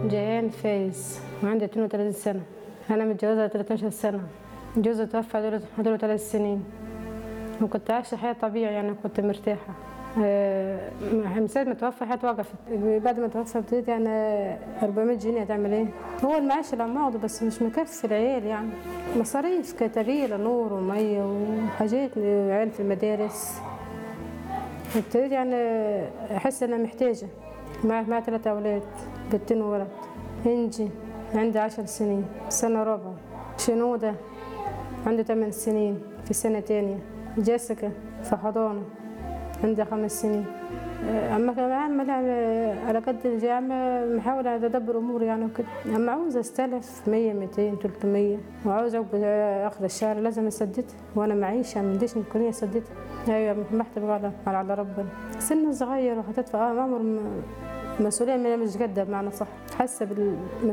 جيان فايز وعندي 32 سنة أنا متجوزة 13 سنة جوزي توفى هدول- هدول ثلاث سنين وكنت عايشة حياة طبيعية يعني كنت مرتاحة آه، من ساعة ما توفى حياتي وقفت بعد ما توفى ابتديت يعني 400 جنيه هتعمل ايه؟ هو المعاش اللي عم اخده بس مش مكفي العيال يعني مصاريف كتريلة نور ومية وحاجات عيال في المدارس ابتديت يعني احس ان انا محتاجه معي معي ثلاث اولاد بنتين وولد انجي عندي عشر سنين سنه رابعه شنوده عندي ثمان سنين في سنه تانية جيسيكا في حضانه عندها خمس سنين آه، اما كان عامل يعني على قد اللي عم محاول اتدبر اموري يعني وكده اما عاوزه استلف 100 200 300 وعاوزه أقبض اخر الشهر لازم اسددها وانا معيش ما عنديش امكانيه اسددها ايوه محتاج على على ربنا سن صغير وهتدفع اه امر م- مسؤوليه مش قد بمعنى صح حاسه بال